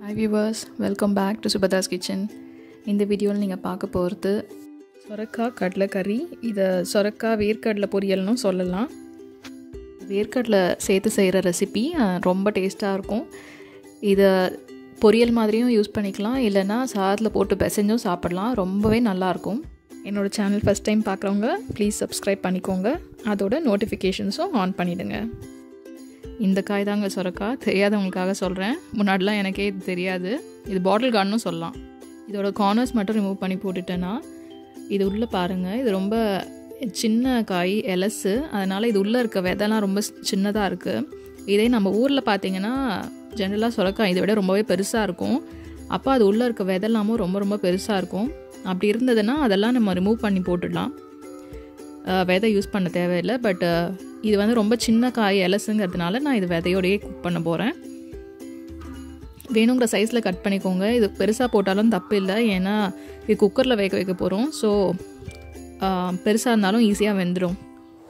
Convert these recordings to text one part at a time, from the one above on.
high viewers welcome back to Subhadas kitchen இந்த வீடியோவில் நீங்கள் பார்க்க போகிறது சொரக்காய் கடலைக்கறி இதை சொரக்காய் வேர்க்கடலை பொரியல்னும் சொல்லலாம் வேர்க்கடலை சேர்த்து செய்கிற ரெசிபி ரொம்ப டேஸ்ட்டாக இருக்கும் இதை பொரியல் மாதிரியும் யூஸ் பண்ணிக்கலாம் இல்லைன்னா சாதத்தில் போட்டு பிசைஞ்சும் சாப்பிடலாம் ரொம்பவே நல்லாயிருக்கும் என்னோடய சேனல் ஃபஸ்ட் டைம் பார்க்குறவங்க ப்ளீஸ் சப்ஸ்கிரைப் பண்ணிக்கோங்க அதோட நோட்டிஃபிகேஷன்ஸும் ஆன் பண்ணிவிடுங்க இந்த காய் தாங்க சொரக்காய் தெரியாதவங்களுக்காக சொல்கிறேன் முன்னாடிலாம் எனக்கே இது தெரியாது இது பாட்டில் கார்டனும் சொல்லலாம் இதோட கார்னர்ஸ் மட்டும் ரிமூவ் பண்ணி போட்டுட்டேன்னா இது உள்ளே பாருங்கள் இது ரொம்ப சின்ன காய் எலசு அதனால் இது உள்ளே இருக்க விதைலாம் ரொம்ப சின்னதாக இருக்குது இதே நம்ம ஊரில் பார்த்தீங்கன்னா ஜென்ரலாக சொரக்காய் இதை விட ரொம்பவே பெருசாக இருக்கும் அப்போ அது உள்ளே இருக்க விதெல்லாமும் ரொம்ப ரொம்ப பெருசாக இருக்கும் அப்படி இருந்ததுன்னா அதெல்லாம் நம்ம ரிமூவ் பண்ணி போட்டுடலாம் விதை யூஸ் பண்ண தேவையில்லை பட் இது வந்து ரொம்ப சின்ன காய் எலசுங்கிறதுனால நான் இது விதையோடையே குக் பண்ண போகிறேன் வேணுங்கிற சைஸில் கட் பண்ணிக்கோங்க இது பெருசாக போட்டாலும் தப்பு இல்லை ஏன்னா இது குக்கரில் வேக வைக்க போகிறோம் ஸோ பெருசாக இருந்தாலும் ஈஸியாக வெந்துடும்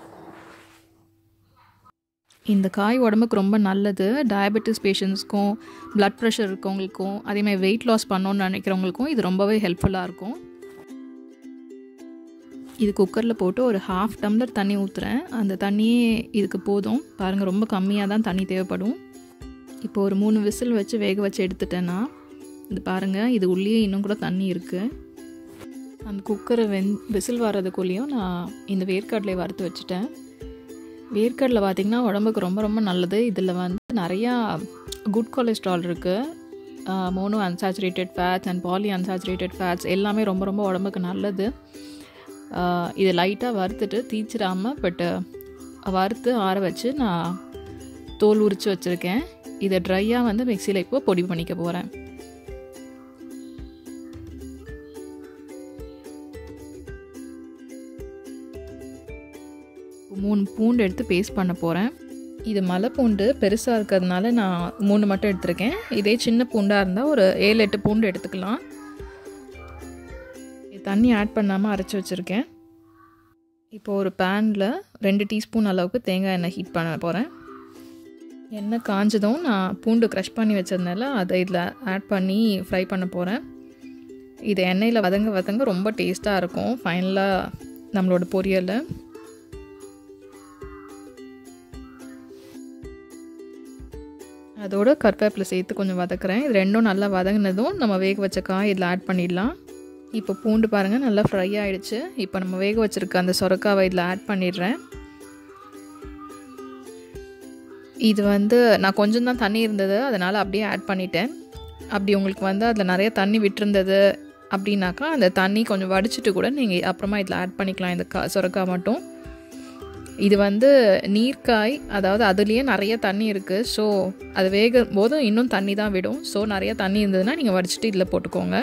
இந்த காய் உடம்புக்கு ரொம்ப நல்லது டயபெட்டிஸ் பேஷண்ட்ஸ்க்கும் ப்ளட் ப்ரெஷர் இருக்கவங்களுக்கும் அதேமாதிரி வெயிட் லாஸ் பண்ணணுன்னு நினைக்கிறவங்களுக்கும் இது ரொம்பவே ஹெல்ப்ஃபுல்லாக இருக்கும் இது குக்கரில் போட்டு ஒரு ஹாஃப் டம்ளர் தண்ணி ஊற்றுறேன் அந்த தண்ணியே இதுக்கு போதும் பாருங்கள் ரொம்ப கம்மியாக தான் தண்ணி தேவைப்படும் இப்போ ஒரு மூணு விசில் வச்சு வேக வச்சு எடுத்துட்டேன்னா இது பாருங்கள் இது உள்ளே இன்னும் கூட தண்ணி இருக்குது அந்த குக்கரை வெந் விசில் வர்றதுக்குள்ளேயும் நான் இந்த வேர்க்கடலையை வறுத்து வச்சுட்டேன் வேர்க்கடலை பார்த்திங்கன்னா உடம்புக்கு ரொம்ப ரொம்ப நல்லது இதில் வந்து நிறையா குட் கொலஸ்ட்ரால் இருக்குது mono unsaturated fats and poly unsaturated fats எல்லாமே ரொம்ப ரொம்ப உடம்புக்கு நல்லது இதை லைட்டாக வறுத்துட்டு தீச்சிடாமல் பட்டு வறுத்து ஆற வச்சு நான் தோல் உரித்து வச்சுருக்கேன் இதை ட்ரையாக வந்து மிக்சியில் இப்போ பொடி பண்ணிக்க போகிறேன் மூணு பூண்டு எடுத்து பேஸ்ட் பண்ண போகிறேன் இது மலை பூண்டு பெருசாக இருக்கிறதுனால நான் மூணு மட்டும் எடுத்திருக்கேன் இதே சின்ன பூண்டாக இருந்தால் ஒரு ஏழு எட்டு பூண்டு எடுத்துக்கலாம் தண்ணி ஆட் பண்ணாமல் அரைச்சி வச்சுருக்கேன் இப்போது ஒரு பேனில் ரெண்டு டீஸ்பூன் அளவுக்கு தேங்காய் எண்ணெய் ஹீட் பண்ண போகிறேன் எண்ணெய் காஞ்சதும் நான் பூண்டு க்ரஷ் பண்ணி வச்சதுனால அதை இதில் ஆட் பண்ணி ஃப்ரை பண்ண போகிறேன் இது எண்ணெயில் வதங்க வதங்க ரொம்ப டேஸ்ட்டாக இருக்கும் ஃபைனலாக நம்மளோட பொரியலை அதோட கருவேப்பிலை சேர்த்து கொஞ்சம் வதக்குறேன் இது ரெண்டும் நல்லா வதங்கினதும் நம்ம வேக வச்ச காய் இதில் ஆட் பண்ணிடலாம் இப்போ பூண்டு பாருங்கள் நல்லா ஃப்ரை ஆகிடுச்சு இப்போ நம்ம வேக வச்சுருக்க அந்த சொரக்காவை இதில் ஆட் பண்ணிடுறேன் இது வந்து நான் கொஞ்சம் தான் தண்ணி இருந்தது அதனால் அப்படியே ஆட் பண்ணிட்டேன் அப்படி உங்களுக்கு வந்து அதில் நிறைய தண்ணி விட்டுருந்தது அப்படின்னாக்கா அந்த தண்ணி கொஞ்சம் வடிச்சிட்டு கூட நீங்கள் அப்புறமா இதில் ஆட் பண்ணிக்கலாம் இந்த கா சொரக்காய் மட்டும் இது வந்து நீர்க்காய் அதாவது அதுலேயே நிறைய தண்ணி இருக்குது ஸோ அது வேகும் போதும் இன்னும் தண்ணி தான் விடும் ஸோ நிறைய தண்ணி இருந்ததுன்னா நீங்கள் வடிச்சிட்டு இதில் போட்டுக்கோங்க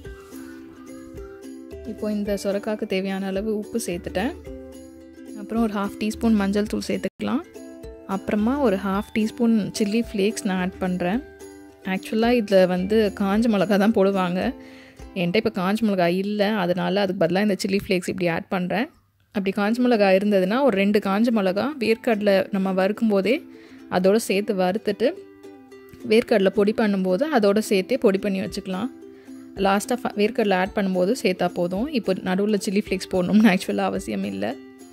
இப்போ இந்த சொரக்காய்க்கு தேவையான அளவு உப்பு சேர்த்துட்டேன் அப்புறம் ஒரு ஹாஃப் டீஸ்பூன் மஞ்சள் தூள் சேர்த்துக்கலாம் அப்புறமா ஒரு ஹாஃப் டீஸ்பூன் சில்லி ஃப்ளேக்ஸ் நான் ஆட் பண்ணுறேன் ஆக்சுவலாக இதில் வந்து காஞ்ச மிளகா தான் போடுவாங்க என்கிட்ட இப்போ காஞ்ச மிளகா இல்லை அதனால் அதுக்கு பதிலாக இந்த சில்லி ஃப்ளேக்ஸ் இப்படி ஆட் பண்ணுறேன் அப்படி காஞ்ச மிளகா இருந்ததுன்னா ஒரு ரெண்டு காஞ்ச மிளகா வேர்க்கடலை நம்ம வறுக்கும் போதே அதோடு சேர்த்து வறுத்துட்டு வேர்க்கடலை பொடி பண்ணும்போது அதோடு சேர்த்தே பொடி பண்ணி வச்சுக்கலாம் லாஸ்ட்டாக வேர்க்கடலை ஆட் பண்ணும்போது சேர்த்தா போதும் இப்போ நடுவில் சில்லி ஃப்ளேக்ஸ் போடணும்னு ஆக்சுவலாக அவசியம் இல்லை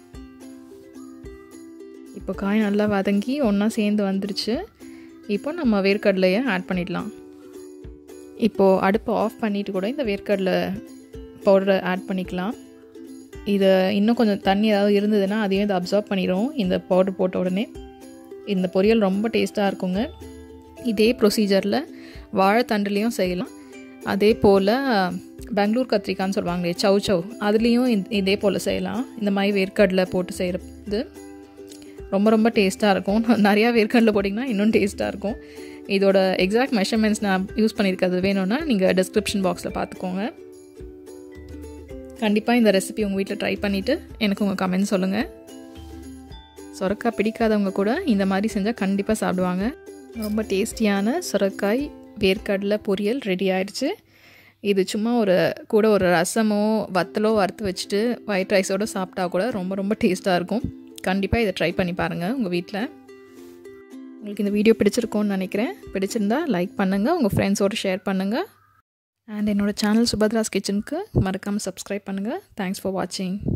இப்போ காய் நல்லா வதங்கி ஒன்றா சேர்ந்து வந்துருச்சு இப்போ நம்ம வேர்க்கடலையை ஆட் பண்ணிடலாம் இப்போது அடுப்பை ஆஃப் பண்ணிவிட்டு கூட இந்த வேர்க்கடலை பவுடரை ஆட் பண்ணிக்கலாம் இது இன்னும் கொஞ்சம் தண்ணி ஏதாவது இருந்ததுன்னா அதையும் இதை அப்சர்வ் பண்ணிடும் இந்த பவுடர் போட்ட உடனே இந்த பொரியல் ரொம்ப டேஸ்ட்டாக இருக்குங்க இதே ப்ரொசீஜரில் வாழைத்தண்டுலேயும் செய்யலாம் அதே போல் பெங்களூர் கத்திரிக்கான்னு சொல்லுவாங்களே சவ் சவ் அதுலேயும் இதே போல் செய்யலாம் இந்த மாதிரி வேர்க்கடலை போட்டு செய்கிறது ரொம்ப ரொம்ப டேஸ்ட்டாக இருக்கும் நிறையா வேர்க்கடலை போட்டிங்கன்னா இன்னும் டேஸ்ட்டாக இருக்கும் இதோட எக்ஸாக்ட் மெஷர்மெண்ட்ஸ் நான் யூஸ் பண்ணியிருக்கிறது வேணும்னா நீங்கள் டிஸ்கிரிப்ஷன் பாக்ஸில் பார்த்துக்கோங்க கண்டிப்பாக இந்த ரெசிபி உங்கள் வீட்டில் ட்ரை பண்ணிவிட்டு எனக்கு உங்கள் கமெண்ட் சொல்லுங்கள் சொரக்காய் பிடிக்காதவங்க கூட இந்த மாதிரி செஞ்சால் கண்டிப்பாக சாப்பிடுவாங்க ரொம்ப டேஸ்டியான சுரக்காய் வேர்க்கடலை பொரியல் ரெடி ஆயிடுச்சு இது சும்மா ஒரு கூட ஒரு ரசமோ வத்தலோ வறுத்து வச்சுட்டு ஒயிட் ரைஸோடு சாப்பிட்டா கூட ரொம்ப ரொம்ப டேஸ்ட்டாக இருக்கும் கண்டிப்பாக இதை ட்ரை பண்ணி பாருங்கள் உங்கள் வீட்டில் உங்களுக்கு இந்த வீடியோ பிடிச்சிருக்கோன்னு நினைக்கிறேன் பிடிச்சிருந்தா லைக் பண்ணுங்கள் உங்கள் ஃப்ரெண்ட்ஸோடு ஷேர் பண்ணுங்கள் அண்ட் என்னோடய சேனல் சுபத்ராஸ் கிச்சனுக்கு மறக்காமல் சப்ஸ்கிரைப் பண்ணுங்கள் தேங்க்ஸ் ஃபார் வாட்சிங்